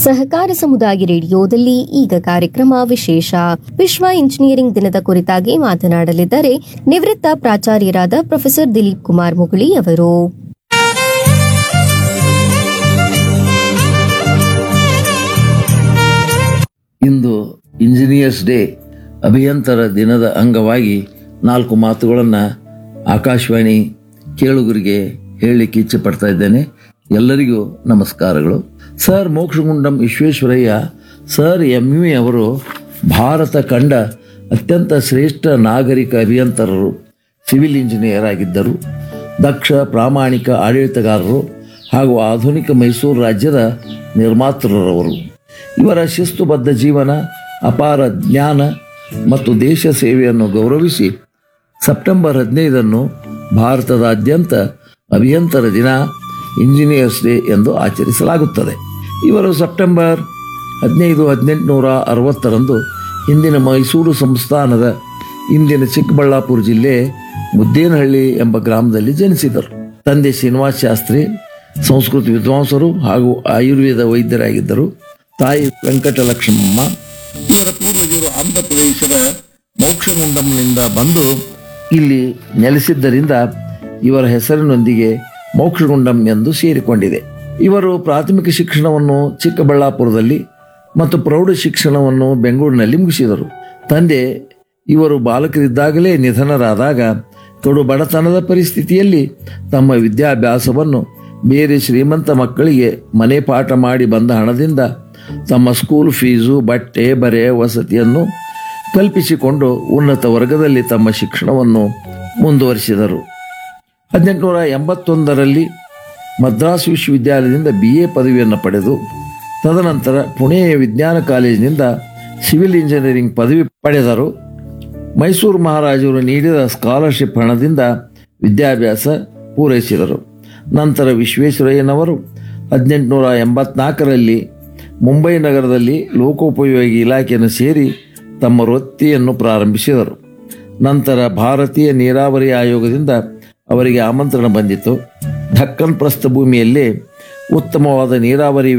ಸಹಕಾರ ಸಮುದಾಯ ರೇಡಿಯೋದಲ್ಲಿ ಈಗ ಕಾರ್ಯಕ್ರಮ ವಿಶೇಷ ವಿಶ್ವ ಇಂಜಿನಿಯರಿಂಗ್ ದಿನದ ಕುರಿತಾಗಿ ಮಾತನಾಡಲಿದ್ದಾರೆ ನಿವೃತ್ತ ಪ್ರಾಚಾರ್ಯರಾದ ಪ್ರೊಫೆಸರ್ ದಿಲೀಪ್ ಕುಮಾರ್ ಮುಗುಳಿ ಅವರು ಇಂದು ಇಂಜಿನಿಯರ್ಸ್ ಡೇ ಅಭಿಯಂತರ ದಿನದ ಅಂಗವಾಗಿ ನಾಲ್ಕು ಮಾತುಗಳನ್ನು ಆಕಾಶವಾಣಿ ಕೇಳುಗರಿಗೆ ಹೇಳಲಿಕ್ಕೆ ಇಚ್ಛೆ ಪಡ್ತಾ ಇದ್ದೇನೆ ಎಲ್ಲರಿಗೂ ನಮಸ್ಕಾರಗಳು sir Mokshagundam Visvesvaraya sir M U ಅವರು ಭಾರತ ಕಂಡ ಅತ್ಯಂತ ಶ್ರೇಷ್ಠ ನಾಗರಿಕ ಅಭಿಯಂತರರು ಸಿವಿಲ್ ಇಂಜಿನಿಯರ್ ಆಗಿದ್ದರು ದಕ್ಷ ಪ್ರಾಮಾಣಿಕ ಆಡಳಿತಗಾರರು ಹಾಗೂ ಆಧುನಿಕ ಮೈಸೂರು ರಾಜ್ಯದ ನಿರ್ಮಾತೃರವರು ಇವರ ಶಿಸ್ತುಬದ್ಧ ಜೀವನ ಅಪಾರ ಜ್ಞಾನ ಮತ್ತು ದೇಶ ಸೇವೆಯನ್ನು ಗೌರವಿಸಿ ಸೆಪ್ಟೆಂಬರ್ ಹದಿನೈದನ್ನು ಭಾರತದಾದ್ಯಂತ ಅಭಿಯಂತರ ದಿನ ಇಂಜಿನಿಯರ್ಸ್ ಡೇ ಎಂದು ಆಚರಿಸಲಾಗುತ್ತದೆ ಇವರು ಸೆಪ್ಟೆಂಬರ್ ಹದಿನೈದು ಹದಿನೆಂಟುನೂರ ಅರವತ್ತರಂದು ಹಿಂದಿನ ಮೈಸೂರು ಸಂಸ್ಥಾನದ ಇಂದಿನ ಚಿಕ್ಕಬಳ್ಳಾಪುರ ಜಿಲ್ಲೆ ಮುದ್ದೇನಹಳ್ಳಿ ಎಂಬ ಗ್ರಾಮದಲ್ಲಿ ಜನಿಸಿದರು ತಂದೆ ಶ್ರೀನಿವಾಸ ಶಾಸ್ತ್ರಿ ಸಂಸ್ಕೃತ ವಿದ್ವಾಂಸರು ಹಾಗೂ ಆಯುರ್ವೇದ ವೈದ್ಯರಾಗಿದ್ದರು ತಾಯಿ ವೆಂಕಟಲಕ್ಷ್ಮಮ್ಮ ಇವರ ಪೂರ್ವಜರು ಆಂಧ್ರ ಪ್ರದೇಶದ ಮೋಕ್ಷಗುಂಡಂನಿಂದ ಬಂದು ಇಲ್ಲಿ ನೆಲೆಸಿದ್ದರಿಂದ ಇವರ ಹೆಸರಿನೊಂದಿಗೆ ಮೋಕ್ಷಗುಂಡಂ ಎಂದು ಸೇರಿಕೊಂಡಿದೆ ಇವರು ಪ್ರಾಥಮಿಕ ಶಿಕ್ಷಣವನ್ನು ಚಿಕ್ಕಬಳ್ಳಾಪುರದಲ್ಲಿ ಮತ್ತು ಪ್ರೌಢ ಶಿಕ್ಷಣವನ್ನು ಬೆಂಗಳೂರಿನಲ್ಲಿ ಮುಗಿಸಿದರು ತಂದೆ ಇವರು ಬಾಲಕರಿದ್ದಾಗಲೇ ನಿಧನರಾದಾಗ ಕಡು ಬಡತನದ ಪರಿಸ್ಥಿತಿಯಲ್ಲಿ ತಮ್ಮ ವಿದ್ಯಾಭ್ಯಾಸವನ್ನು ಬೇರೆ ಶ್ರೀಮಂತ ಮಕ್ಕಳಿಗೆ ಮನೆ ಪಾಠ ಮಾಡಿ ಬಂದ ಹಣದಿಂದ ತಮ್ಮ ಸ್ಕೂಲ್ ಫೀಸು ಬಟ್ಟೆ ಬರೆ ವಸತಿಯನ್ನು ಕಲ್ಪಿಸಿಕೊಂಡು ಉನ್ನತ ವರ್ಗದಲ್ಲಿ ತಮ್ಮ ಶಿಕ್ಷಣವನ್ನು ಮುಂದುವರಿಸಿದರು ಹದಿನೆಂಟುನೂರ ಎಂಬತ್ತೊಂದರಲ್ಲಿ ಮದ್ರಾಸ್ ವಿಶ್ವವಿದ್ಯಾಲಯದಿಂದ ಬಿ ಎ ಪದವಿಯನ್ನು ಪಡೆದು ತದನಂತರ ಪುಣೆಯ ವಿಜ್ಞಾನ ಕಾಲೇಜಿನಿಂದ ಸಿವಿಲ್ ಇಂಜಿನಿಯರಿಂಗ್ ಪದವಿ ಪಡೆದರು ಮೈಸೂರು ಮಹಾರಾಜರು ನೀಡಿದ ಸ್ಕಾಲರ್ಶಿಪ್ ಹಣದಿಂದ ವಿದ್ಯಾಭ್ಯಾಸ ಪೂರೈಸಿದರು ನಂತರ ವಿಶ್ವೇಶ್ವರಯ್ಯನವರು ಹದಿನೆಂಟುನೂರ ಎಂಬತ್ನಾಲ್ಕರಲ್ಲಿ ಮುಂಬೈ ನಗರದಲ್ಲಿ ಲೋಕೋಪಯೋಗಿ ಇಲಾಖೆಯನ್ನು ಸೇರಿ ತಮ್ಮ ವೃತ್ತಿಯನ್ನು ಪ್ರಾರಂಭಿಸಿದರು ನಂತರ ಭಾರತೀಯ ನೀರಾವರಿ ಆಯೋಗದಿಂದ ಅವರಿಗೆ ಆಮಂತ್ರಣ ಬಂದಿತು ಢಕ್ಕನ್ ಪ್ರಸ್ಥಭೂಮಿಯಲ್ಲಿ ಉತ್ತಮವಾದ ನೀರಾವರಿ